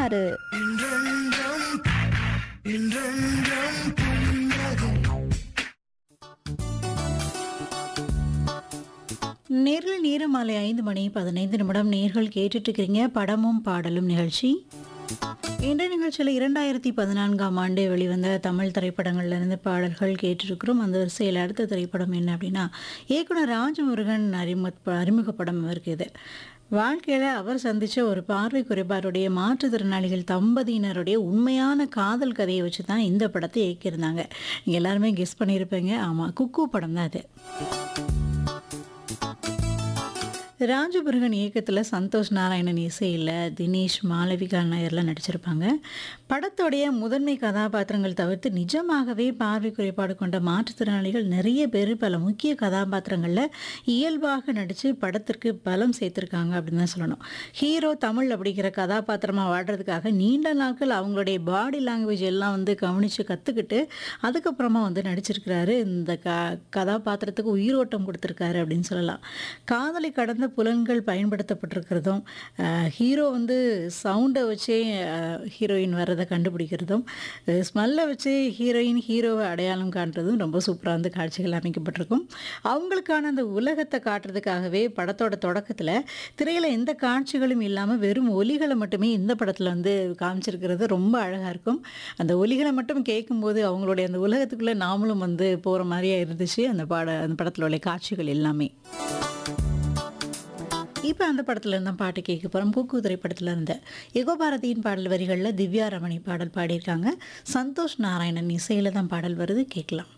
ஆறு நேரில் நேரம் மாலை ஐந்து மணி பதினைந்து நிமிடம் நேர்கள் கேட்டுட்டு இருக்கிறீங்க படமும் பாடலும் நிகழ்ச்சி இந்த நிகழ்ச்சியில் இரண்டாயிரத்தி பதினான்காம் ஆண்டு வெளிவந்த தமிழ் திரைப்படங்கள்ல இருந்து பாடல்கள் கேட்டிருக்கிறோம் அந்த வரிசையில் அடுத்த திரைப்படம் என்ன அப்படின்னா இயக்குனர் ராஜமுருகன் அறிமுக அறிமுகப்படம் அவருக்கு இது வாழ்க்கையில் அவர் சந்தித்த ஒரு பார்வை குறைபாடுடைய மாற்றுத்திறனாளிகள் தம்பதியினருடைய உண்மையான காதல் கதையை வச்சு தான் இந்த படத்தை இயக்கியிருந்தாங்க நீங்கள் எல்லாருமே கெஸ் பண்ணியிருப்பீங்க ஆமாம் குக்கு படம் தான் அது ராஜமுருகன் இயக்கத்தில் சந்தோஷ் நாராயணன் இசையில் தினேஷ் மாளவிகா நாயர்லாம் நடிச்சிருப்பாங்க படத்துடைய முதன்மை கதாபாத்திரங்கள் தவிர்த்து நிஜமாகவே பார்வை குறைபாடு கொண்ட மாற்றுத்திறனாளிகள் நிறைய பேர் பல முக்கிய கதாபாத்திரங்களில் இயல்பாக நடித்து படத்திற்கு பலம் சேர்த்துருக்காங்க அப்படின்னு தான் சொல்லணும் ஹீரோ தமிழ் அப்படிங்கிற கதாபாத்திரமாக வாடுறதுக்காக நீண்ட நாட்கள் அவங்களுடைய பாடி லாங்குவேஜ் எல்லாம் வந்து கவனித்து கற்றுக்கிட்டு அதுக்கப்புறமா வந்து நடிச்சிருக்கிறாரு இந்த க கதாபாத்திரத்துக்கு உயிரோட்டம் கொடுத்துருக்காரு அப்படின்னு சொல்லலாம் காதலை கடந்த புலன்கள் பயன்படுத்தப்பட்டிருக்கிறதும் ஹீரோ வந்து சவுண்டை வச்சே ஹீரோயின் வர்றதை கண்டுபிடிக்கிறதும் ஸ்மெல்லை வச்சு ஹீரோயின் ஹீரோவை அடையாளம் காட்டுறதும் ரொம்ப சூப்பராக வந்து காட்சிகள் அமைக்கப்பட்டிருக்கும் அவங்களுக்கான அந்த உலகத்தை காட்டுறதுக்காகவே படத்தோட தொடக்கத்தில் திரையில் எந்த காட்சிகளும் இல்லாமல் வெறும் ஒலிகளை மட்டுமே இந்த படத்தில் வந்து காமிச்சிருக்கிறது ரொம்ப அழகாக இருக்கும் அந்த ஒலிகளை மட்டும் கேட்கும்போது அவங்களுடைய அந்த உலகத்துக்குள்ளே நாமளும் வந்து போகிற மாதிரியே இருந்துச்சு அந்த பாட அந்த படத்தில் உள்ள காட்சிகள் எல்லாமே இப்போ அந்த படத்தில் இருந்த பாட்டு கேட்க போகிறோம் கூக்கு திரைப்படத்தில் இருந்த யுகபாரதியின் பாடல் வரிகளில் திவ்யா ரமணி பாடல் பாடியிருக்காங்க சந்தோஷ் நாராயணன் இசையில் தான் பாடல் வருது கேட்கலாம்